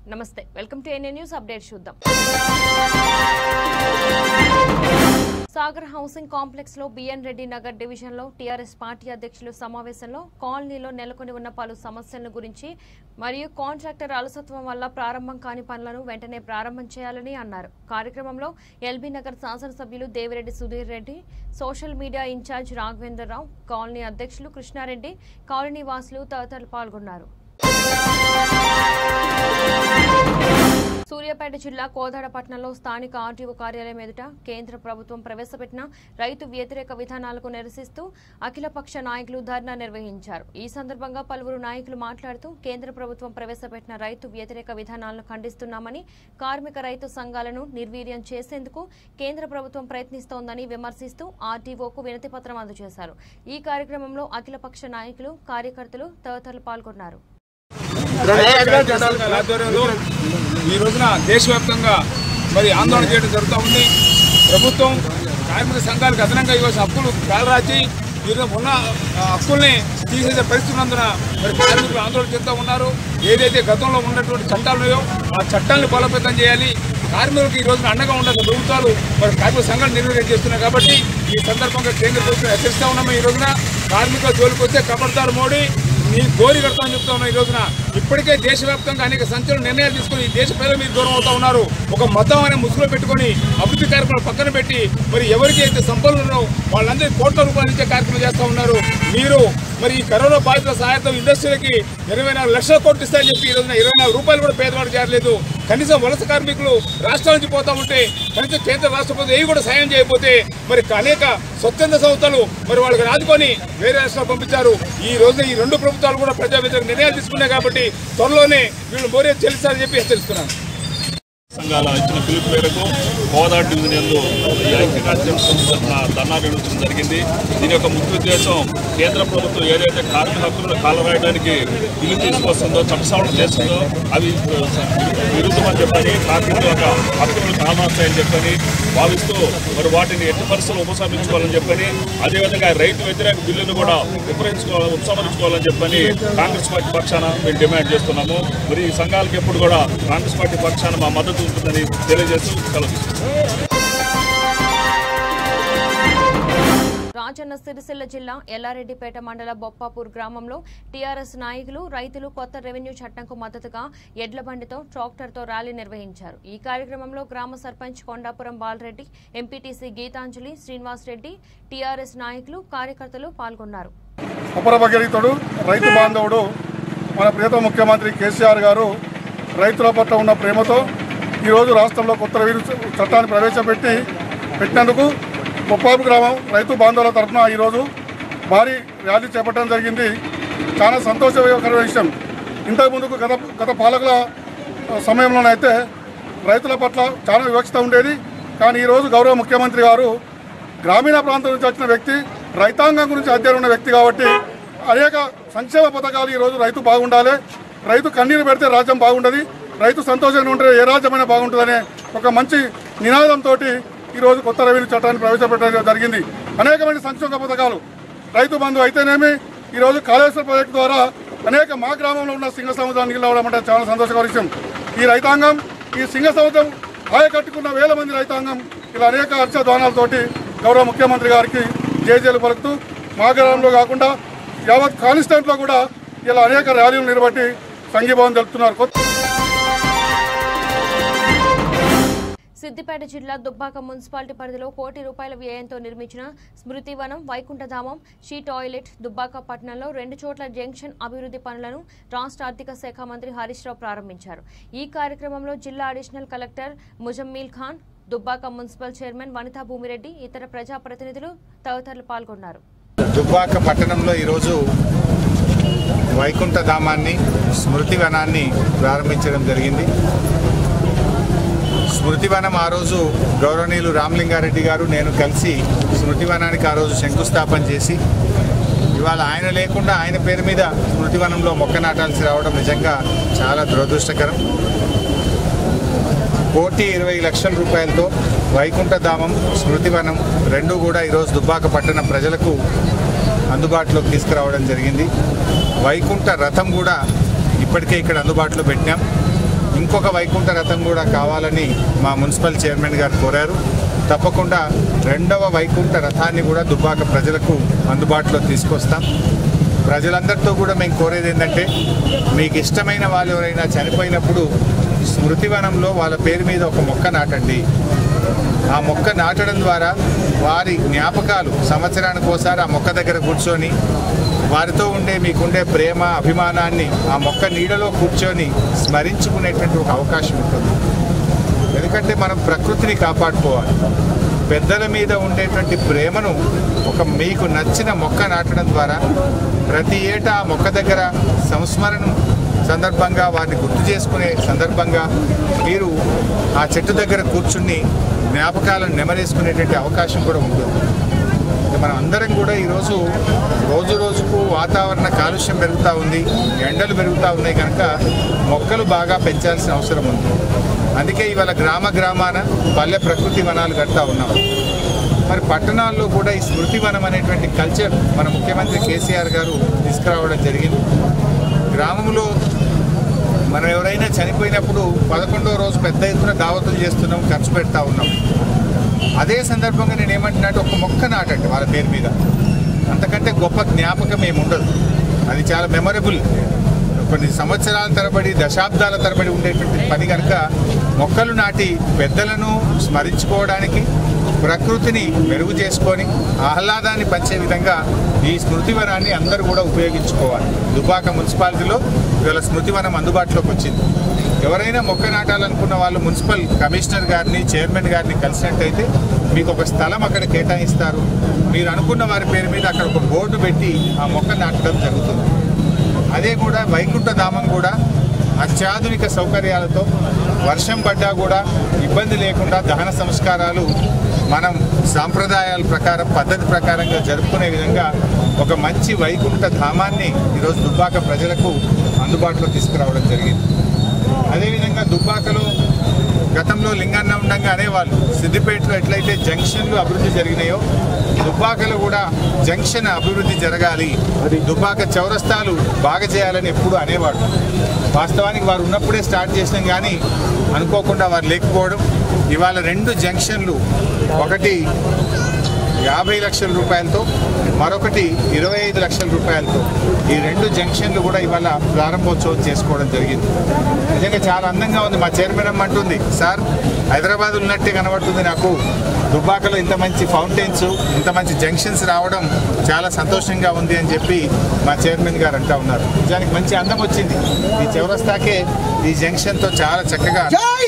నమస్తే welcome to N A news update చూద్దాం Sagar housing complex లో బిఎన్ రెడ్డి నగర్ డివిజన్ లో టీఆర్ఎస్ పార్టీ అధ్యక్షులు సమావేశంలో కాలనీలో నెలకొని ఉన్న పలు సమస్యల గురించి మరియు కాంట్రాక్టర్ అలసత్వం వల్ల ప్రారంభం కాని పనులను వెంటనే ప్రారంభం చేయాలని అన్నారు కార్యక్రమంలో ఎల్బీ నగర్ శాసనసభ్యులు Devireddy Sudheer Reddy social media incharge Raghavendrarao colony అధ్యక్షులు కృష్ణారెడ్డి కాలనీ వాసులు తదితరులు పాల్గొన్నారు సూర్యాపేట జిల్లా కోదాడపట్నంలో స్థానిక ఆర్టీఓ కార్యాలయం ఎదుట కేంద్ర ప్రభుత్వం ప్రవేశపెట్టిన రైతు వ్యతిరేక విధానాలకు నిరసిస్తూ అఖిలపక్ష నాయకులు ధర్నా నిర్వహించారు ఈ సందర్భంగా పలువురు నాయకులు మాట్లాడుతూ కేంద్ర ప్రభుత్వం ప్రవేశపెట్టిన రైతు వ్యతిరేక విధానాలను ఖండిస్తున్నామని కార్మిక రైతు సంఘాలను నిర్వీర్యం చేసేందుకు కేంద్ర ప్రభుత్వం ప్రయత్నిస్తోందని విమర్శిస్తూ ఆర్టీఓకు వినతి పత్రం అందజేశారు ఈ కార్యక్రమంలో అఖిలపక్ష నాయకులు కార్యకర్తలు తదితరులు పాల్గొన్నారు ఆధ్వర్యంలో ఈ రోజున దేశవ్యాప్తంగా మరి ఆందోళన చేయడం జరుగుతూ ఉంది ప్రభుత్వం కార్మిక సంఘాలకు అదనంగా ఇవ్వాల్సిన హక్కులు కాలరాచి ఈరోజు ఉన్న ఆ, హక్కుల్ని తీసేసే పరిస్థితి ఉన్నందున మరి కార్మికులు ఆందోళన చేస్తూ ఉన్నారు ఏదైతే గతంలో ఉన్నటువంటి చట్టాలు ఉన్నాయో ఆ చట్టాలను బలోపేతం చేయాలి కార్మికులకు ఈ రోజున అండగా ఉండాల్సిన ప్రభుత్వాలు మరి కార్మిక సంఘాలు నిర్వహణ చేస్తున్నాయి కాబట్టి ఈ సందర్భంగా కేంద్ర ప్రభుత్వం హెచ్చరిస్తా ఉన్నాము ఈ రోజున కార్మికుల జోలికి వస్తే కబర్దార్ మోడీ మీ గోరి కడతామని చెప్తా ఉన్నా ఈ రోజున ఇప్పటికే దేశవ్యాప్తంగా అనేక సంచలన నిర్ణయాలు తీసుకుని ఈ దేశ ప్రజలు మీరు దూరం అవుతా ఉన్నారు ఒక మతం అనే ముసుగులో పెట్టుకొని అభివృద్ధి కార్యక్రమాలు పక్కన పెట్టి మరి ఎవరికి అయితే సంపన్నులు ఉన్నారో వాళ్ళందరికీ కోట్ల రూపాయలు ఇచ్చే కార్యక్రమం చేస్తా ఉన్నారు మీరు మరి ఈ కరోనా బాధితుల సహాయంతో ఇండస్ట్రీలకి ఇరవై నాలుగు లక్షల కోట్లు ఇస్తారని చెప్పి ఈ రోజున ఇరవై నాలుగు రూపాయలు కూడా పేదవాడు చేరలేదు కనీసం వలస కార్మికులు రాష్ట్రాల నుంచి పోతా ఉంటే కనీసం కేంద్ర రాష్ట్ర ప్రభుత్వం ఏవి కూడా సాయం చేయకపోతే మరి అనేక స్వచ్ఛంద సంస్థలు మరి వాళ్ళకి రాదుకొని వేరే రాష్ట్రాలు పంపించారు ఈ రోజు ఈ రెండు ప్రభుత్వాలు కూడా ప్రజా వ్యతిరేక నిర్ణయాలు తీసుకున్నాయి కాబట్టి త్వరలోనే వీళ్ళు మోరే చెల్లిస్తారని చెప్పి హెచ్చరిస్తున్నాను సంఘాల ఇచ్చిన పిలుపు మేరకు హోదా డివిజన్ ఎందు ఈ ఐక్యరాజ్యం తరఫున ధర్నా నిర్వహించడం జరిగింది దీని యొక్క ముఖ్య ఉద్దేశం కేంద్ర ప్రభుత్వం ఏదైతే కార్మిక హక్కులను కాలరాయడానికి ఇల్లు తీసుకొస్తుందో చట్టసవరణ చేస్తుందో అవి విరుద్ధమని చెప్పని కార్మికుల యొక్క హక్కులను కాలరాస్తాయని చెప్పని భావిస్తూ మరి వాటిని ఎట్టి పరిస్థితులు ఉపసంహరించుకోవాలని చెప్పని అదేవిధంగా రైతు వ్యతిరేక బిల్లును కూడా ఉపయోగించుకోవాలి ఉపసంహరించుకోవాలని చెప్పని కాంగ్రెస్ పార్టీ పక్షాన మేము డిమాండ్ చేస్తున్నాము మరి ఈ సంఘాలకు ఎప్పుడు కూడా కాంగ్రెస్ పార్టీ పక్షాన మా మద్దతు ఉంటుందని తెలియజేస్తూ సెలవు తీసుకుంటున్నాం. రాజన్న సిరిసిల్ల జిల్లా ఎల్లారెడ్డిపేట మండల బొప్పాపూర్ గ్రామంలో టీఆర్ఎస్ నాయకులు రైతులు కొత్త రెవెన్యూ చట్టంకు మద్దతుగా ఎడ్ల బండితో ట్రాక్టర్తో ర్యాలీ నిర్వహించారు ఈ కార్యక్రమంలో గ్రామ సర్పంచ్ కొండాపురం బాలరెడ్డి ఎంపీటీసీ గీతాంజలి శ్రీనివాస్ రెడ్డి టీఆర్ఎస్ నాయకులు కార్యకర్తలు పాల్గొన్నారు ఉపరభగీతుడు రైతు బాంధవుడు మన ప్రియతమ ముఖ్యమంత్రి కేసీఆర్ గారు రైతుల పట్ల ఉన్న ప్రేమతో ఈరోజు రాష్ట్రంలో కొత్త రెవెన్యూ చట్టాన్ని ప్రవేశపెట్టి పెట్టినందుకు ముప్పాపు గ్రామం రైతు బాంధవుల తరఫున ఈరోజు భారీ ర్యాలీ చేపట్టడం జరిగింది చాలా సంతోషకరమైన విషయం ఇంతకు ముందుకు గత గత పాలకుల సమయంలోనైతే రైతుల పట్ల చాలా వివక్షత ఉండేది కానీ ఈరోజు గౌరవ ముఖ్యమంత్రి గారు గ్రామీణ ప్రాంతం నుంచి వచ్చిన వ్యక్తి రైతాంగం గురించి అధ్యయనం ఉన్న వ్యక్తి కాబట్టి అనేక సంక్షేమ పథకాలు ఈరోజు రైతు బాగుండాలి రైతు కన్నీరు పెడితే రాజ్యం బాగుండదు రైతు సంతోషంగా ఉంటే ఏ రాజ్యమైనా బాగుంటుందనే ఒక మంచి నినాదంతో ఈరోజు కొత్త రెవెన్యూ చట్టాన్ని ప్రవేశపెట్టడం జరిగింది అనేకమైన సంక్షేమ పథకాలు రైతు బంధు అయితేనేమి ఈరోజు కాళేశ్వర ప్రాజెక్టు ద్వారా అనేక మా గ్రామంలో ఉన్న సింగ సముద్రానికి నీళ్ళు అవ్వడం అంటే చాలా సంతోషకర విషయం ఈ రైతాంగం ఈ సింగ సముద్రం ఆయ కట్టుకున్న వేల మంది రైతాంగం ఇలా అనేక హర్షధ్వానాలతోటి గౌరవ ముఖ్యమంత్రి గారికి జేజేలు పలుకుతూ మా గ్రామంలో కాకుండా యావత్ కాన్స్టిట్యూంట్లో కూడా ఇలా అనేక ర్యాలీలు నిలబట్టి సంఘీభావం తెలుపుతున్నారు కొత్త సిద్దిపేట జిల్లా దుబ్బాక మున్సిపాలిటీ పరిధిలో కోటి రూపాయల వ్యయంతో నిర్మించిన స్మృతివనం వైకుంఠధామం షీ టాయిలెట్ దుబ్బాక పట్టణంలో రెండు చోట్ల జంక్షన్ అభివృద్ధి పనులను రాష్ట్ర ఆర్థిక శాఖ మంత్రి హరీష్ రావు ప్రారంభించారు ఈ కార్యక్రమంలో జిల్లా additional collector Muzammil Khan Dubbaka municipal chairman Vanitha Bhumireddy ఇతర ప్రజాప్రతినిధులు తదితరులు పాల్గొన్నారు దుబ్బాక పట్టణంలో ఈరోజు వైకుంఠధామాన్ని స్మృతివనాన్ని ప్రారంభించడం జరిగింది స్మృతివనం ఆ రోజు గౌరవనీయులు రామలింగారెడ్డి గారు నేను కలిసి స్మృతివనానికి ఆ రోజు శంకుస్థాపన చేసి ఇవాళ ఆయన లేకుండా ఆయన పేరు మీద స్మృతివనంలో మొక్క నాటాల్సి రావడం నిజంగా చాలా దురదృష్టకరం కోటి ఇరవై లక్షల రూపాయలతో వైకుంఠధామం స్మృతివనం రెండు కూడా ఈరోజు దుబ్బాక పట్టణ ప్రజలకు అందుబాటులోకి తీసుకురావడం జరిగింది వైకుంఠ రథం కూడా ఇప్పటికే ఇక్కడ అందుబాటులో పెట్టినాం ఇంకొక వైకుంఠ రథం కూడా కావాలని మా మున్సిపల్ చైర్మన్ గారు కోరారు తప్పకుండా రెండవ వైకుంఠ రథాన్ని కూడా దుబ్బాక ప్రజలకు అందుబాటులో తీసుకొస్తాం ప్రజలందరితో కూడా మేము కోరేది ఏంటంటే మీకు ఇష్టమైన వాళ్ళు ఎవరైనా చనిపోయినప్పుడు స్మృతివనంలో వాళ్ళ పేరు మీద ఒక మొక్క నాటండి ఆ మొక్క నాటడం ద్వారా వారి జ్ఞాపకాలు సంవత్సరానికి ఒకసారి ఆ మొక్క దగ్గర కూర్చొని వారితో ఉండే మీకుండే ప్రేమ అభిమానాన్ని ఆ మొక్క నీడలో కూర్చొని స్మరించుకునేటువంటి ఒక అవకాశం ఉంటుంది ఎందుకంటే మనం ప్రకృతిని కాపాడుకోవాలి పెద్దల మీద ఉండేటువంటి ప్రేమను ఒక మీకు నచ్చిన మొక్క నాటడం ద్వారా ప్రతి ఏటా ఆ మొక్క దగ్గర సంస్మరణం సందర్భంగా వారిని గుర్తు చేసుకునే సందర్భంగా మీరు ఆ చెట్టు దగ్గర కూర్చుని జ్ఞాపకాలను నెమరేసుకునేటువంటి అవకాశం కూడా ఉంటుంది ఇక మనం అందరం కూడా ఈరోజు రోజు రోజుకు వాతావరణ కాలుష్యం పెరుగుతూ ఉంది ఎండలు పెరుగుతూ ఉన్నాయి కనుక మొక్కలు బాగా పెంచాల్సిన అవసరం ఉంది అందుకే ఇవాళ గ్రామ గ్రామాన పల్లె ప్రకృతి వనాలు కడతా ఉన్నాం మరి పట్టణాల్లో కూడా ఈ స్మృతి వనం అనేటువంటి కల్చర్ మన ముఖ్యమంత్రి కేసీఆర్ గారు తీసుకురావడం జరిగింది గ్రామంలో మనం ఎవరైనా చనిపోయినప్పుడు పదకొండవ రోజు పెద్ద ఎత్తున దావతులు చేస్తున్నాం ఖర్చు పెడతా ఉన్నాం అదే సందర్భంగా నేను ఏమంటున్నట్టు ఒక మొక్క నాటండి వాళ్ళ పేరు మీద అంతకంటే గొప్ప జ్ఞాపకం ఏమి ఉండదు అది చాలా మెమరబుల్ కొన్ని సంవత్సరాల తరబడి దశాబ్దాల తరబడి ఉండేటువంటి పని కనుక మొక్కలు నాటి పెద్దలను స్మరించుకోవడానికి ప్రకృతిని మెరుగు చేసుకొని ఆహ్లాదాన్ని పంచే విధంగా ఈ స్మృతివనాన్ని అందరూ కూడా ఉపయోగించుకోవాలి దుబాక మున్సిపాలిటీలో ఇవాళ స్మృతివనం అందుబాటులోకి వచ్చింది ఎవరైనా మొక్క నాటాలనుకున్న వాళ్ళు మున్సిపల్ కమిషనర్ గారిని చైర్మన్ గారిని కలిసినట్టయితే మీకు ఒక స్థలం అక్కడ కేటాయిస్తారు మీరు అనుకున్న వారి పేరు మీద అక్కడ ఒక బోర్డు పెట్టి ఆ మొక్క నాటడం జరుగుతుంది అదే కూడా వైకుంఠ ధామం కూడా అత్యాధునిక సౌకర్యాలతో వర్షం పడ్డా కూడా ఇబ్బంది లేకుండా దహన సంస్కారాలు మనం సాంప్రదాయాల ప్రకారం పద్ధతి ప్రకారంగా జరుపుకునే విధంగా ఒక మంచి వైకుంఠ ధామాన్ని ఈరోజు దుబ్బాక ప్రజలకు అందుబాటులో తీసుకురావడం జరిగింది అదేవిధంగా దుబ్బాకలో గతంలో లింగన్న ఉండంగా అనేవాళ్ళు సిద్దిపేటలో ఎట్లయితే జంక్షన్లు అభివృద్ధి జరిగినాయో దుబ్బాకలో కూడా జంక్షన్ అభివృద్ధి జరగాలి దుబ్బాక చౌరస్తాలు బాగా చేయాలని ఎప్పుడు అనేవాడు వాస్తవానికి వారు ఉన్నప్పుడే స్టార్ట్ చేసినాం కానీ అనుకోకుండా వారు లేకపోవడం ఇవాళ రెండు జంక్షన్లు ఒకటి యాభై లక్షల రూపాయలతో మరొకటి ఇరవై ఐదు లక్షల రూపాయలతో ఈ రెండు జంక్షన్లు కూడా ఇవాళ ప్రారంభోత్సవం చేసుకోవడం జరిగింది నిజంగా చాలా అందంగా ఉంది మా చైర్మన్ అమ్మ అంటుంది సార్ హైదరాబాద్ ఉన్నట్టే కనబడుతుంది నాకు దుబ్బాకలో ఇంత మంచి ఫౌంటైన్స్ ఇంత మంచి జంక్షన్స్ రావడం చాలా సంతోషంగా ఉంది అని చెప్పి మా చైర్మన్ గారు అంటా ఉన్నారు నిజానికి మంచి అందం వచ్చింది ఈ చౌరస్తాకే ఈ జంక్షన్తో చాలా చక్కగా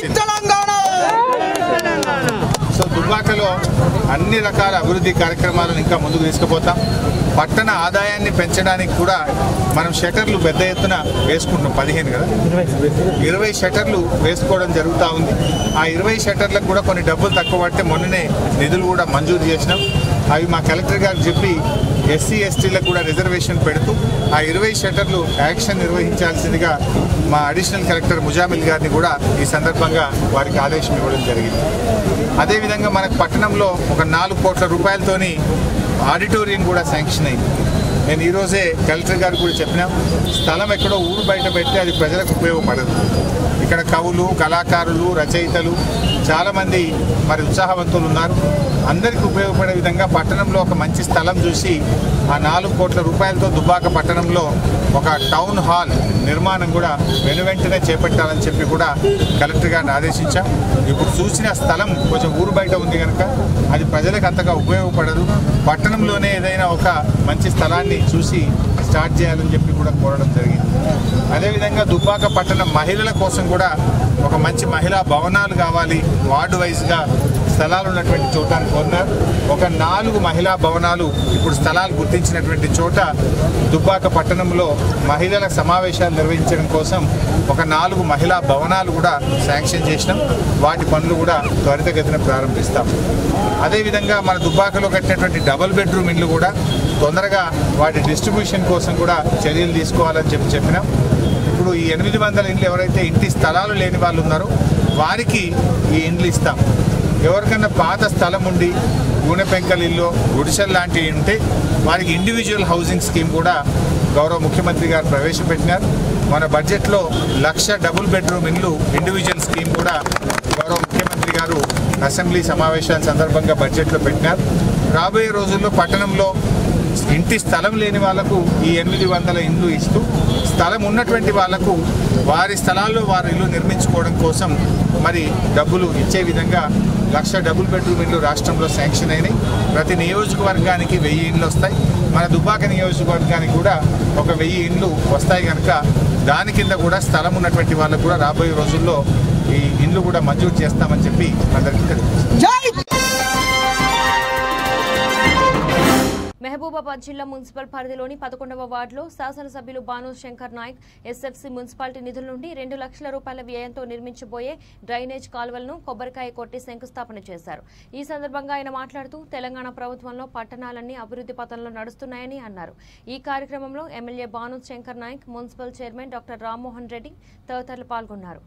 సో దుబ్బాకలో అన్ని రకాల అభివృద్ధి కార్యక్రమాలను ఇంకా ముందుకు తీసుకుపోతాం పట్టణ ఆదాయాన్ని పెంచడానికి కూడా మనం షటర్లు పెద్ద ఎత్తున వేసుకుంటున్నాం పదిహేను కదా ఇరవై షటర్లు వేసుకోవడం జరుగుతూ ఉంది ఆ ఇరవై షటర్లకు కూడా కొన్ని డబ్బులు తక్కువ పడితే మొన్ననే నిధులు కూడా మంజూరు చేసినాం అవి మా కలెక్టర్ గారికి చెప్పి ఎస్సీ ఎస్టీలకు కూడా రిజర్వేషన్ పెడుతూ ఆ ఇరవై షటర్లు యాక్షన్ నిర్వహించాల్సిందిగా మా అడిషనల్ కలెక్టర్ ముజామిల్ గారిని కూడా ఈ సందర్భంగా వారికి ఆదేశం ఇవ్వడం జరిగింది అదేవిధంగా మనకు పట్టణంలో ఒక నాలుగు కోట్ల రూపాయలతోని ఆడిటోరియం కూడా శాంక్షన్ అయింది నేను ఈరోజే కలెక్టర్ గారు కూడా చెప్పినా స్థలం ఎక్కడో ఊరు బయట పెడితే అది ప్రజలకు ఉపయోగపడదు ఇక్కడ కవులు కళాకారులు రచయితలు చాలామంది మరి ఉత్సాహవంతులు ఉన్నారు అందరికీ ఉపయోగపడే విధంగా పట్టణంలో ఒక మంచి స్థలం చూసి ఆ నాలుగు కోట్ల రూపాయలతో దుబ్బాక పట్టణంలో ఒక టౌన్ హాల్ నిర్మాణం కూడా వెను వెంటనే చేపట్టాలని చెప్పి కూడా కలెక్టర్ గారిని ఆదేశించాం ఇప్పుడు చూసిన స్థలం కొంచెం ఊరు బయట ఉంది కనుక అది ప్రజలకు అంతగా ఉపయోగపడదు పట్టణంలోనే ఏదైనా ఒక మంచి స్థలాన్ని చూసి స్టార్ట్ చేయాలని చెప్పి కూడా కోరడం జరిగింది అదేవిధంగా దుబ్బాక పట్టణం మహిళల కోసం కూడా ఒక మంచి మహిళా భవనాలు కావాలి వార్డు వైజ్గా స్థలాలు ఉన్నటువంటి చోట అని కోరినారు ఒక నాలుగు మహిళా భవనాలు ఇప్పుడు స్థలాలు గుర్తించినటువంటి చోట దుబ్బాక పట్టణంలో మహిళల సమావేశాలు నిర్వహించడం కోసం ఒక నాలుగు మహిళా భవనాలు కూడా శాంక్షన్ చేసినాం వాటి పనులు కూడా త్వరితగతిన ప్రారంభిస్తాం అదేవిధంగా మన దుబ్బాకలో కట్టినటువంటి డబుల్ బెడ్రూమ్ ఇల్లు కూడా తొందరగా వాటి డిస్ట్రిబ్యూషన్ కోసం కూడా చర్యలు తీసుకోవాలని చెప్పి చెప్పినాం ఇప్పుడు ఈ ఎనిమిది వందల ఇండ్లు ఎవరైతే ఇంటి స్థలాలు లేని వాళ్ళు ఉన్నారో వారికి ఈ ఇండ్లు ఇస్తాం ఎవరికన్నా పాత స్థలం ఉండి గూనె పెంకల ఇల్లు గుడిసెల్ లాంటివి ఉంటే వారికి ఇండివిజువల్ హౌసింగ్ స్కీమ్ కూడా గౌరవ ముఖ్యమంత్రి గారు ప్రవేశపెట్టినారు మన బడ్జెట్లో లక్ష డబుల్ బెడ్రూమ్ ఇల్లు ఇండివిజువల్ స్కీమ్ కూడా గౌరవ ముఖ్యమంత్రి గారు అసెంబ్లీ సమావేశాల సందర్భంగా బడ్జెట్లో పెట్టినారు రాబోయే రోజుల్లో పట్టణంలో ఇంటి స్థలం లేని వాళ్లకు ఈ ఎనిమిది వందల ఇండ్లు ఇస్తూ స్థలం ఉన్నటువంటి వాళ్లకు వారి స్థలాల్లో వారు ఇల్లు నిర్మించుకోవడం కోసం మరి డబ్బులు ఇచ్చే విధంగా లక్ష డబుల్ బెడ్రూమ్ ఇల్లు రాష్ట్రంలో శాంక్షన్ అయినాయి ప్రతి నియోజకవర్గానికి వెయ్యి ఇండ్లు వస్తాయి మన దుబ్బాక నియోజకవర్గానికి కూడా ఒక వెయ్యి ఇండ్లు వస్తాయి కనుక దాని కింద కూడా స్థలం ఉన్నటువంటి వాళ్ళకు కూడా రాబోయే రోజుల్లో ఈ ఇండ్లు కూడా మంజూరు చేస్తామని చెప్పి అందరికీ తెలియజేస్తాం మహబూబాబాద్ జిల్లా మున్సిపల్ పరిధిలోని పదకొండవ వార్డులో శాసనసభ్యులు భాను శంకర్ నాయక్ ఎస్ఎఫ్సి మున్సిపాలిటీ నిధుల నుండి రెండు లక్షల రూపాయల వ్యయంతో నిర్మించబోయే డ్రైనేజ్ కాలువలను కొబ్బరికాయ కొట్టి శంకుస్థాపన చేశారు ఈ సందర్భంగా ఆయన మాట్లాడుతూ తెలంగాణ ప్రభుత్వంలో పట్టణాలన్నీ అభివృద్ధి పథంలో నడుస్తున్నాయని అన్నారు ఈ కార్యక్రమంలో MLA Bhanu Shankar Naik municipal chairman doctor Rammohan Reddy తదితరులు పాల్గొన్నారు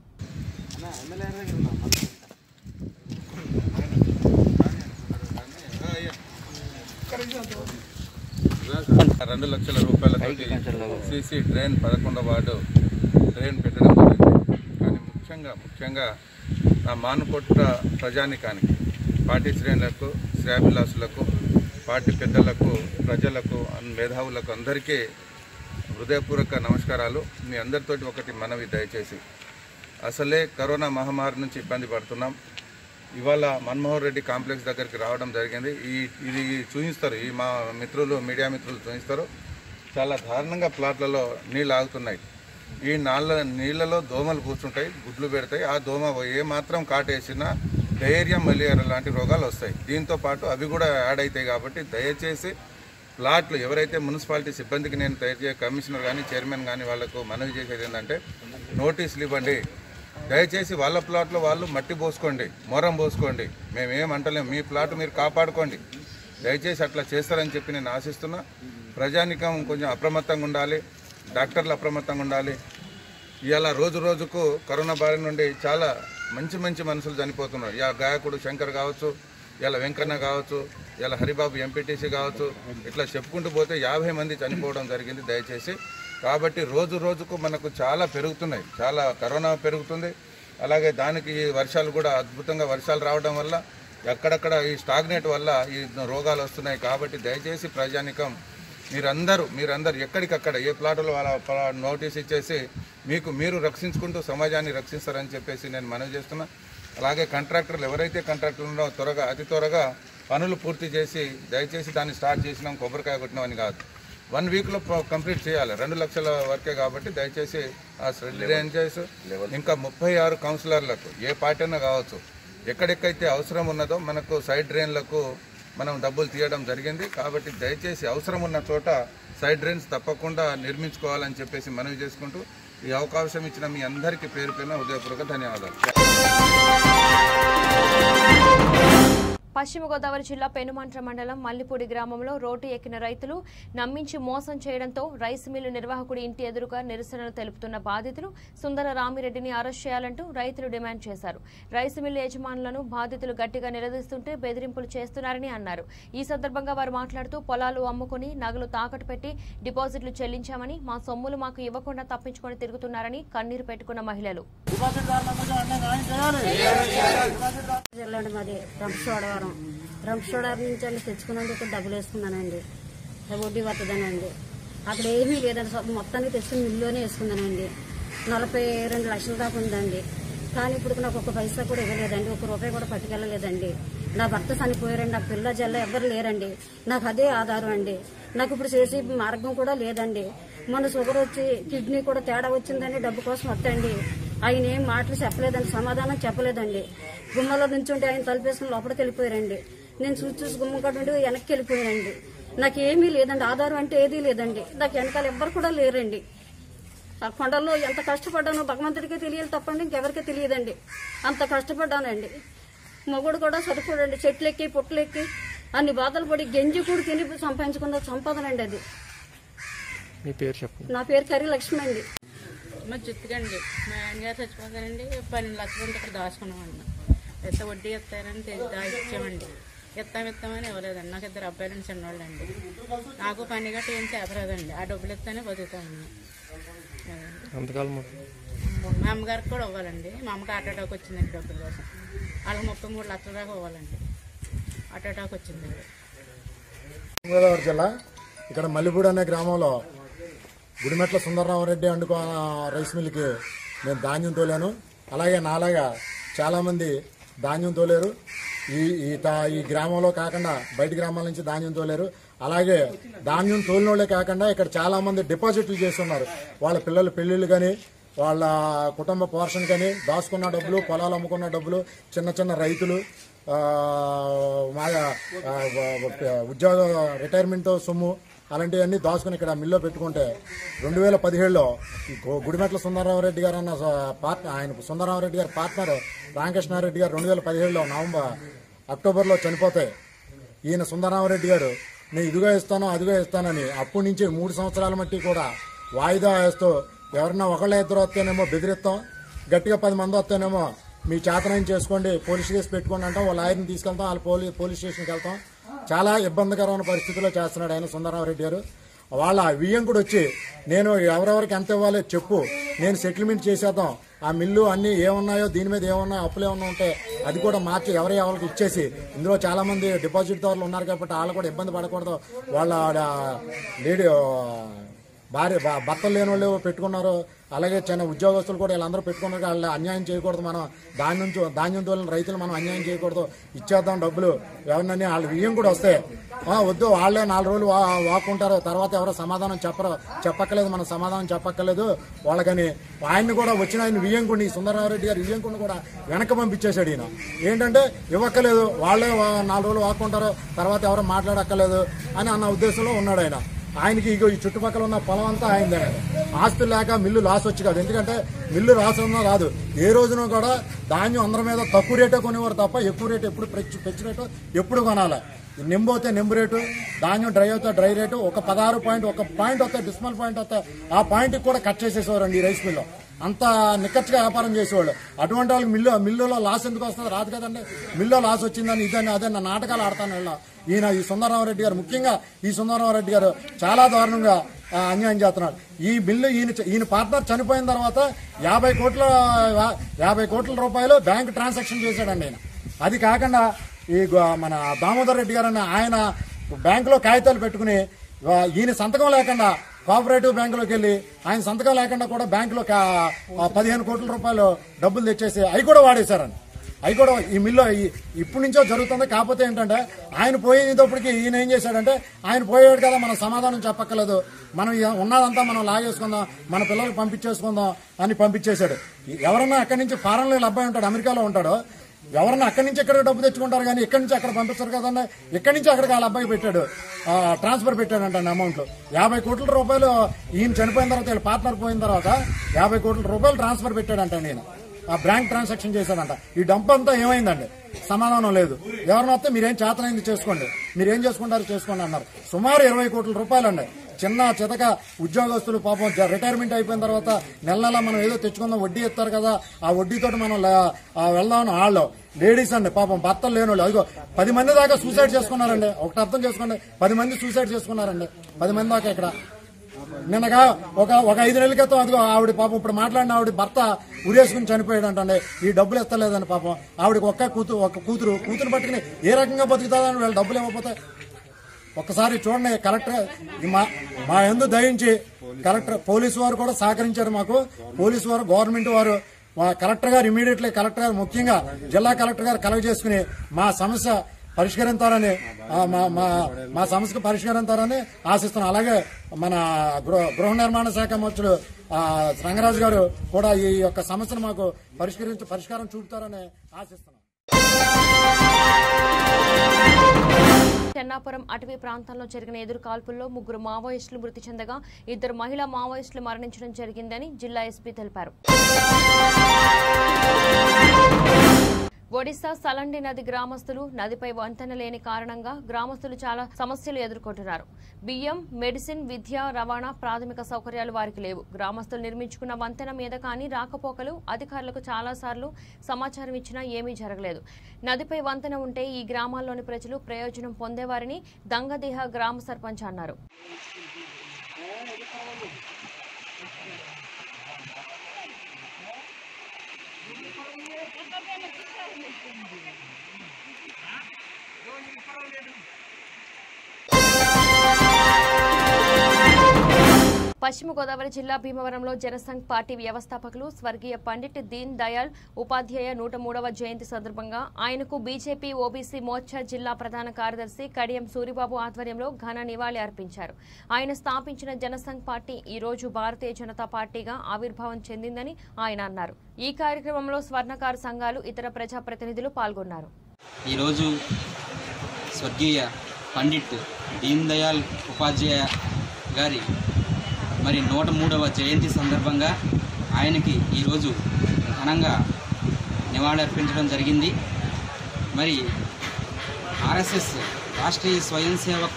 రెండు లక్షల రూపాయలతో సీసీ డ్రైన్ పదకొండవ వార్డు డ్రైన్ పెట్టడం జరిగింది కానీ ముఖ్యంగా ముఖ్యంగా నా మానుకొట్ట ప్రజానికానికి పార్టీ శ్రేణులకు శ్రాభిలాసులకు పార్టీ పెద్దలకు ప్రజలకు అన్- మేధావులకు అందరికీ హృదయపూర్వక నమస్కారాలు మీ అందరితోటి ఒకటి మనవి దయచేసి అసలే కరోనా మహమ్మారి నుంచి ఇబ్బంది పడుతున్నాం ఇవాళ మన్మోహన్ రెడ్డి కాంప్లెక్స్ దగ్గరికి రావడం జరిగింది ఈ ఇది చూపిస్తారు ఈ మా మిత్రులు మీడియా మిత్రులు చూపిస్తారు చాలా దారుణంగా ప్లాట్లలో నీళ్ళు ఆగుతున్నాయి ఈ నాళ్ళ నీళ్ళలో దోమలు కూర్చుంటాయి గుడ్లు పెడతాయి ఆ దోమ ఏ మాత్రం కాటేసినా ధైర్యం మలేరియా లాంటి రోగాలు వస్తాయి దీంతో పాటు అవి కూడా యాడ్ అవుతాయి కాబట్టి దయచేసి ప్లాట్లు ఎవరైతే మున్సిపాలిటీ సిబ్బందికి నేను దయచే కమిషనర్ కానీ చైర్మన్ కానీ వాళ్ళకు మనవి చేసేది ఏంటంటే నోటీసులు ఇవ్వండి దయచేసి వాళ్ళ ప్లాట్లో వాళ్ళు మట్టి పోసుకోండి మొరం పోసుకోండి మేము ఏం అంటలేం మీ ప్లాట్ మీరు కాపాడుకోండి దయచేసి అట్లా చేస్తారని చెప్పి నేను ఆశిస్తున్నా ప్రజానికం కొంచెం అప్రమత్తంగా ఉండాలి డాక్టర్లు అప్రమత్తంగా ఉండాలి ఇవాళ రోజు రోజుకు కరోనా బారి నుండి చాలా మంచి మంచి మనుషులు చనిపోతున్నారు ఇక గాయకుడు శంకర్ కావచ్చు ఇలా వెంకన్న కావచ్చు ఇలా హరిబాబు ఎంపీటీసీ కావచ్చు ఇట్లా చెప్పుకుంటూ పోతే యాభై మంది చనిపోవడం జరిగింది దయచేసి కాబట్టి రోజు రోజుకు మనకు చాలా పెరుగుతున్నాయి చాలా కరోనా పెరుగుతుంది అలాగే దానికి ఈ వర్షాలు కూడా అద్భుతంగా వర్షాలు రావడం వల్ల ఎక్కడెక్కడ ఈ స్టాగ్నేట్ వల్ల ఈ రోగాలు వస్తున్నాయి కాబట్టి దయచేసి ప్రజానికం మీరందరూ మీరందరూ ఎక్కడికక్కడ ఏ ప్లాట్లో వాళ్ళ ప్లా- నోటీస్ ఇచ్చేసి మీకు మీరు రక్షించుకుంటూ సమాజాన్ని రక్షిస్తారని చెప్పేసి నేను మనవి చేస్తున్నా అలాగే కాంట్రాక్టర్లు ఎవరైతే కాంట్రాక్టర్లు ఉన్నారో త్వరగా అతి త్వరగా పనులు పూర్తి చేసి దయచేసి దాన్ని స్టార్ట్ చేసినాం కొబ్బరికాయ కొట్టినాం అని కాదు వన్ వీక్లో కంప్లీట్ చేయాలి రెండు లక్షల వరకే కాబట్టి దయచేసి ఆ డ్రైనేజెస్ ఇంకా ముప్పై ఆరు కౌన్సిలర్లకు ఏ పార్టీ అయినా కావచ్చు ఎక్కడెక్కడైతే అవసరం ఉన్నదో మనకు సైడ్ డ్రైన్లకు మనం డబ్బులు తీయడం జరిగింది కాబట్టి దయచేసి అవసరం ఉన్న చోట సైడ్ డ్రైన్స్ తప్పకుండా నిర్మించుకోవాలని చెప్పేసి మనవి చేసుకుంటూ ఈ అవకాశం ఇచ్చిన మీ అందరికీ పేరు పేరున హృదయపూర్వక ధన్యవాదాలు పశ్చిమ గోదావరి జిల్లా పెనుమంట్ర మండలం మల్లిపూడి గ్రామంలో రోడ్డు ఎక్కిన రైతులు నమ్మించి మోసం చేయడంతో రైస్ మిల్లు నిర్వాహకుడి ఇంటి ఎదురుగా నిరసనలు తెలుపుతున్న బాధితులు సుందర రామిరెడ్డిని అరెస్ట్ చేయాలంటూ రైతులు డిమాండ్ చేశారు రైస్ మిల్లు యజమానులను బాధితులు గట్టిగా నిలదీస్తుంటే బెదిరింపులు చేస్తున్నారని అన్నారు ఈ సందర్భంగా వారు మాట్లాడుతూ పొలాలు అమ్ముకుని నగలు తాకట్టు పెట్టి డిపాజిట్లు చెల్లించామని మా సొమ్ములు మాకు ఇవ్వకుండా తప్పించుకొని తిరుగుతున్నారని కన్నీరు పెట్టుకున్న మహిళలు జిల్లా అండి మాది రంపచోడవరం రంపచోడవరం నుంచి అండి తెచ్చుకున్నందుకు డబ్బులు వేసుకున్నానండి వడ్డీ పడుతుందనండి అక్కడ ఏమీ లేదండి సొ- మొత్తానికి తెచ్చుకుని మిల్లులోనే వేసుకున్నానండి నలభై రెండు లక్షల దాకా ఉందండి కానీ ఇప్పుడు నాకు ఒక పైసా కూడా ఇవ్వలేదండి ఒక రూపాయి కూడా పట్టుకెళ్ళలేదండి నా భర్త చనిపోయారండి నాకు పిల్ల జల్ల ఎవ్వరు లేరండి నాకు అదే ఆధారం అండి నాకు ఇప్పుడు చేసే మార్గం కూడా లేదండి మొన్న షుగర్ వచ్చి కిడ్నీ కూడా తేడా వచ్చిందని డబ్బు కోసం వస్తండి ఆయన ఏం మాటలు చెప్పలేదండి సమాధానం చెప్పలేదండి గుమ్మలో నుంచుంటే ఆయన తలుపేసుకుని లోపలికి వెళ్ళిపోయారండి నేను చూసి చూసి గుమ్మం కాడ నుండి వెనక్కి వెళ్ళిపోయానండి నాకు ఏమీ లేదండి ఆధారం అంటే ఏదీ లేదండి నాకు వెనకాల ఎవ్వరు కూడా లేరండి ఆ కొండల్లో ఎంత కష్టపడ్డానో భగవంతుడికే తెలియాలి తప్పండి ఇంకెవరికీ తెలియదండి అంత కష్టపడ్డానండి మొగుడు కూడా సరిపోడండి చెట్లు ఎక్కి పుట్లు ఎక్కి అన్ని బాధలు పడి గంజి కూడా తిని సంపాదించుకున్న సంపాదన అండి అది మీ పేరు చెప్పండి నా పేరు కర్రీ లక్ష్మి అండి మా చుట్టుకండి మా ఆయనగారు చచ్చిపోతారండి పన్నెండు లక్షలు ఉంటే ఇక్కడ దాచుకున్నామండి ఎంత వడ్డీ ఇస్తారని తె- దాచిచ్చామండి ఇస్తాం ఇస్తామని ఇవ్వలేదండి నాకు ఇద్దరు అబ్బాయిలు చిన్నవాళ్ళండి నాకు పని గట్ట ఏం చేపలేదండి ఆ డబ్బులు ఇస్తేనే బతుకుతామండి అదండి. ఎంతకాలం మా అమ్మగారికి కూడా ఇవ్వాలండి మా అమ్మకి హార్ట్ అటాక్ వచ్చిందండి డబ్బుల కోసం వాళ్ళకి ముప్పై మూడు లక్షల దాకా ఇవ్వాలండి హార్ట్ అటాక్ వచ్చిందండి గోదావరి జిల్లా ఇక్కడ మల్లిపూడి అనే గ్రామంలో గుడిమెట్ల సుందరరామరెడ్డి అండుకో రైస్ మిల్కి నేను ధాన్యం తోలాను అలాగే నాలాగా చాలామంది ధాన్యం తోలేరు ఈ ఈ తా- ఈ గ్రామంలో కాకుండా బయట గ్రామాల నుంచి ధాన్యం తోలేరు అలాగే ధాన్యం తోలినోళ్ళే కాకుండా ఇక్కడ చాలామంది డిపాజిట్లు చేస్తున్నారు వాళ్ళ పిల్లల పెళ్ళిళ్ళు కానీ వాళ్ళ కుటుంబ పోర్షన్ కానీ దాచుకున్న డబ్బులు పొలాలు అమ్ముకున్న డబ్బులు చిన్న చిన్న రైతులు ఆ, మా ఆ, ఉద్యోగ రిటైర్మెంట్ సొమ్ము అలాంటివన్నీ దాచుకుని ఇక్కడ మిల్లో పెట్టుకుంటే రెండు వేల పదిహేడులో ఈ గు- గుడిమెట్ల సుందరరామరెడ్డి గారు అన్న పార్ట్నర్ ఆయన సుందరరామరెడ్డి గారి పార్ట్నర్ రామకృష్ణారెడ్డి గారు రెండు వేల పదిహేడులో నవంబర్ అక్టోబర్లో చనిపోతే ఈయన సుందరరామరెడ్డి గారు నేను ఇదిగో ఇస్తాను అదిగో ఇస్తానని అప్పటి నుంచి మూడు సంవత్సరాల మట్టి కూడా వాయిదా వేస్తూ ఎవరన్నా ఒకళ్ళ ఇద్దరు వస్తేనేమో బెదిరిస్తాం గట్టిగా పది మంది వస్తేనేమో మీ చేతనం చేసుకోండి పోలీస్ కేసు పెట్టుకోండి అంటాం వాళ్ళ ఆయన్ని తీసుకెళ్తాం వాళ్ళ పోలీ పోలీస్ స్టేషన్కి వెళ్తాం చాలా ఇబ్బందికరమైన పరిస్థితిలో చేస్తున్నాడు ఆయన సుందరరామరెడ్డి గారు వాళ్ళ వియ్యంకుడు వచ్చి నేను ఎవరెవరికి ఎంత ఇవ్వాలో చెప్పు నేను సెటిల్మెంట్ చేసేద్దాం ఆ మిల్లు అన్ని ఏమున్నాయో దీని మీద ఏమున్నాయో అప్పులు ఏమన్నా ఉంటే అది కూడా మార్చి ఎవరి ఎవరికి ఇచ్చేసి ఇందులో చాలా మంది డిపాజిట్ దారులు ఉన్నారు కాబట్టి వాళ్ళు కూడా ఇబ్బంది పడకూడదు వాళ్ళ ఆ, లేడీ ఆ, భార్య భ- భర్తలు లేని వాళ్ళు పెట్టుకున్నారు అలాగే చిన్న ఉద్యోగస్తులు కూడా వీళ్ళందరూ పెట్టుకున్నారు వాళ్ళు అన్యాయం చేయకూడదు మనం ధాన్యం చూ- ధాన్యం తోలిన రైతులు మనం అన్యాయం చేయకూడదు ఇచ్చేద్దాం డబ్బులు ఎవరినని వాళ్ళ వియ్యం కూడా వస్తే ఆ, వద్దు వాళ్ళే నాలుగు రోజులు వా- వాకుంటారు తర్వాత ఎవరో సమాధానం చెప్పరు చెప్పక్కలేదు మనం సమాధానం చెప్పక్కలేదు వాళ్ళకని ఆయన్ని కూడా వచ్చిన ఆయన వియ్యంకుడిని సుందరరామరెడ్డి గారు వియ్యంకుడిని కూడా వెనక పంపించేశాడు ఈయన ఏంటంటే ఇవ్వక్కలేదు వాళ్ళే వా- నాలుగు రోజులు వాకుంటారు తర్వాత ఎవరు మాట్లాడక్కలేదు అని అన్న ఉద్దేశంలో ఉన్నాడు ఆయన ఆయనకి ఇగో ఈ చుట్టుపక్కల ఉన్న పొలం అంతా ఆయనదే ఆస్తులు లేక మిల్లు లాస్ వచ్చి కాదు ఎందుకంటే మిల్లు లాస్ ఉన్నా రాదు ఏ రోజున కూడా ధాన్యం అందరి మీద తక్కువ రేటే కొనేవారు తప్ప ఎక్కువ రేటు ఎప్పుడు పెంచు పెంచు రేటు ఎప్పుడు కొనాలి నింబు అయితే నింబు రేటు ధాన్యం డ్రై అవుతే డ్రై రేటు ఒక పదహారు పాయింట్ ఒక పాయింట్ వస్తే డిస్మల్ పాయింట్ వస్తే ఆ పాయింట్ కూడా కట్ చేసేసేవారండి ఈ రైస్ మిల్లో అంత నిక్కచ్చిగా వ్యాపారం చేసేవాళ్ళు అటువంటి వాళ్ళకి మిల్లు మిల్లులో లాస్ ఎందుకు వస్తుంది రాదు కదండి మిల్లో లాస్ వచ్చిందని ఇదని అదే నా నాటకాలు ఆడతాను వీళ్ళ ఈయన ఈ సుందరరామరెడ్డి గారు ముఖ్యంగా ఈ సుందరరామరెడ్డి గారు చాలా దారుణంగా ఆ, అన్యాయం చేస్తున్నాడు ఈ బిల్లు ఈయన ఈయన పార్ట్నర్ చనిపోయిన తర్వాత యాభై కోట్ల యాభై కోట్ల రూపాయలు బ్యాంక్ ట్రాన్సాక్షన్ చేశాడండి ఆయన అది కాకుండా ఈ గ- మన దామోదర్ రెడ్డి గారు అనే ఆయన బ్యాంకులో కాగితాలు పెట్టుకుని ఆ, ఈయన సంతకం లేకుండా కోఆపరేటివ్ బ్యాంకులోకి వెళ్ళి ఆయన సంతకం లేకుండా కూడా బ్యాంకులో కా- ఆ, పదిహేను కోట్ల రూపాయలు డబ్బులు తెచ్చేసి అవి కూడా వాడేశారని అవి కూడా ఈ మిల్లో ఈ- ఇప్పటి నుంచో జరుగుతుంది కాకపోతే ఏంటంటే ఆయన పోయేటప్పటికి ఈయన ఏం చేశాడంటే ఆయన పోయాడు కదా మనం సమాధానం చెప్పక్కర్లేదు మనం ఇ- ఉన్నదంతా మనం లాగేసుకుందాం మన పిల్లలకు పంపించేసుకుందాం అని పంపించేశాడు ఎవరన్నా అక్కడి నుంచి ఫారెన్లో అబ్బాయి ఉంటాడు అమెరికాలో ఉంటాడు ఎవరన్నా అక్కడి నుంచి ఇక్కడ డబ్బు తెచ్చుకుంటారు కానీ ఇక్కడి నుంచి అక్కడ పంపిస్తారు కదండి ఇక్కడి నుంచి అక్కడికి వాళ్ళ అబ్బాయి పెట్టాడు ఆ, ట్రాన్స్ఫర్ పెట్టాడంట అమౌంట్ యాభై కోట్ల రూపాయలు ఈయన చనిపోయిన తర్వాత వీళ్ళ పార్ట్నర్ పోయిన తర్వాత యాభై కోట్ల రూపాయలు ట్రాన్స్ఫర్ పెట్టాడంట నేను ఆ బ్యాంక్ ట్రాన్సాక్షన్ చేశాడంట ఈ డంప్ అంతా ఏమైందండి సమాధానం లేదు ఎవరిని వస్తే మీరేం చేతనైంది చేసుకోండి మీరేం చేసుకుంటారో చేసుకోండి అన్నారు సుమారు ఇరవై కోట్ల రూపాయలండి చిన్న చితక ఉద్యోగస్తులు పాపం జ- రిటైర్మెంట్ అయిపోయిన తర్వాత నెల నెల మనం ఏదో తెచ్చుకుందాం వడ్డీ ఇస్తారు కదా ఆ వడ్డీతో మనం ల- ఆ వెళ్దాం వాళ్ళు లేడీస్ అండి పాపం భర్తలు లేని వాళ్ళు అదిగో పది మంది దాకా సూసైడ్ చేసుకున్నారండి ఒకటి అర్థం చేసుకోండి పది మంది సూసైడ్ చేసుకున్నారండి పది మంది దాకా ఇక్కడ నిన్నగా ఒక ఒక ఐదు నెలల క్రితం అదిగో ఆవిడ పాపం ఇప్పుడు మాట్లాడిన ఆవిడ భర్త ఉరేసుకుని చనిపోయాడు అంటే ఈ డబ్బులు ఎత్తలేదని పాపం ఆవిడకి ఒక్క కూతురు ఒక కూతురు కూతురు పట్టుకుని ఏ రకంగా బతుకుతుందని వీళ్ళు డబ్బులు ఇవ్వకపోతే ఒక్కసారి చూడండి కలెక్టర్ ఈ మా మా ఎందు దయించి కలెక్టర్ పోలీసు వారు కూడా సహకరించారు మాకు పోలీసు వారు గవర్నమెంట్ వారు మా కలెక్టర్ గారు ఇమీడియట్లీ కలెక్టర్ గారు ముఖ్యంగా జిల్లా కలెక్టర్ గారు కలెక్ట్ చేసుకుని మా సమస్య పరిష్కరిస్తారని ఆ, మా మా మా సమస్యకు పరిష్కరిస్తారని ఆశిస్తున్నాం అలాగే మన గృహ గృహ నిర్మాణ శాఖ మంత్రులు ఆ, రంగరాజు గారు కూడా ఈ యొక్క సమస్యను మాకు పరిష్కరించి పరిష్కారం చూపుతారని ఆశిస్తున్నాం చెన్నాపురం అటవీ ప్రాంతంలో జరిగిన ఎదురు కాల్పుల్లో ముగ్గురు మావోయిస్టులు మృతి చెందగా ఇద్దరు మహిళా మావోయిస్టులు మరణించడం జరిగిందని జిల్లా ఎస్పీ తెలిపారు ఒడిశా సలండి నది గ్రామస్తులు నదిపై వంతెన లేని కారణంగా గ్రామస్తులు చాలా సమస్యలు ఎదుర్కొంటున్నారు బియ్యం మెడిసిన్ విద్య రవాణా ప్రాథమిక సౌకర్యాలు వారికి లేవు గ్రామస్తులు నిర్మించుకున్న వంతెన మీద కానీ రాకపోకలు అధికారులకు చాలా సార్లు సమాచారం ఇచ్చినా ఏమీ జరగలేదు నదిపై వంతెన ఉంటే ఈ గ్రామాల్లోని ప్రజలు ప్రయోజనం పొందేవారని దంగదేహ గ్రామ సర్పంచ్ అన్నారు పశ్చిమ గోదావరి జిల్లా భీమవరంలో జనసంఘ్ పార్టీ వ్యవస్థాపకులు స్వర్గీయ పండిట్ దీన్ దయాళ్ ఉపాధ్యాయ నూట మూడవ జయంతి సందర్భంగా ఆయనకు బీజేపీ ఓబీసీ మోర్చా జిల్లా ప్రధాన కార్యదర్శి కడియం సూరిబాబు ఆధ్వర్యంలో ఘన నివాళి అర్పించారు ఆయన స్థాపించిన జనసంఘ్ పార్టీ ఈ రోజు భారతీయ జనతా పార్టీగా ఆవిర్భావం చెందిందని ఆయన అన్నారు ఈ కార్యక్రమంలో స్వర్ణకారు సంఘాలు ఇతర ప్రజాప్రతినిధులు పాల్గొన్నారు ఈరోజు స్వర్గీయ పండిట్ దీన్ దయాళ్ ఉపాధ్యాయ గారి మరి నూట మూడవ జయంతి సందర్భంగా ఆయనకి ఈరోజు ఘనంగా నివాళులర్పించడం జరిగింది మరి ఆర్ఎస్ఎస్ రాష్ట్రీయ స్వయం సేవక్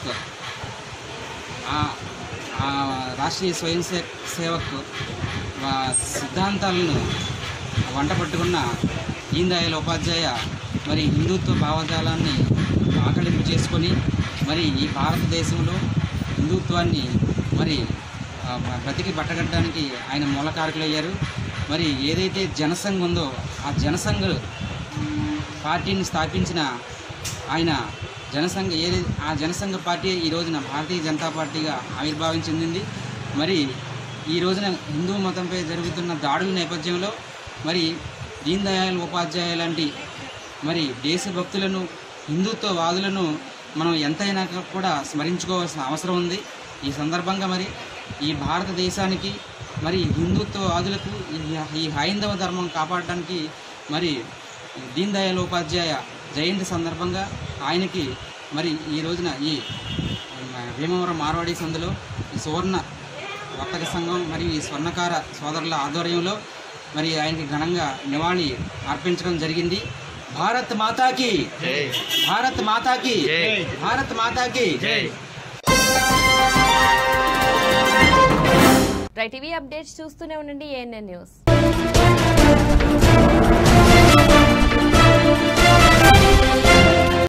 ఆ- ఆ రాష్ట్రీయ స్వయం సే సేవక్ ఆ సిద్ధాంతాలను వంట పట్టుకున్న దీన్ దయాళ్ ఉపాధ్యాయ మరి హిందుత్వ భావజాలాన్ని ఆకలింపు చేసుకొని మరి ఈ భారతదేశంలో హిందుత్వాన్ని మరి ఆ, బ్రతికి పట్టగట్టడానికి ఆయన మూలకారకులయ్యారు మరి ఏదైతే జనసంఘ్ ఉందో ఆ జనసంఘ్ పార్టీని స్థాపించిన ఆయన జనసంఘ ఏది ఆ జనసంఘ పార్టీ ఈ రోజున భారతీయ జనతా పార్టీగా ఆవిర్భావం చెందింది మరి ఈ రోజున హిందూ మతంపై జరుగుతున్న దాడుల నేపథ్యంలో మరి దీన్ దయాళ్ ఉపాధ్యాయ లాంటి మరి దేశభక్తులను హిందుత్వవాదులను మనం ఎంతైనా కూడా స్మరించుకోవాల్సిన అవసరం ఉంది ఈ సందర్భంగా మరి ఈ భారతదేశానికి మరి హిందుత్వవాదులకు ఈ- ఈ హైందవ ధర్మం కాపాడడానికి మరి దీన్ దయాళ్ ఉపాధ్యాయ జయంతి సందర్భంగా ఆయనకి మరి ఈ రోజున ఈ భీమవరం మార్వాడి సందులో ఈ సువర్ణ వర్తక సంఘం మరియు ఈ స్వర్ణకార సోదరుల ఆధ్వర్యంలో మరి ఆయనకి ఘనంగా నివాళి అర్పించడం జరిగింది భారత్ మాతాకి భారత్ మాతాకి భారత్ మాతాకి రైట్ టీవీ అప్డేట్స్ చూస్తూనే ఉండండి ఏఎన్ఎన్ న్యూస్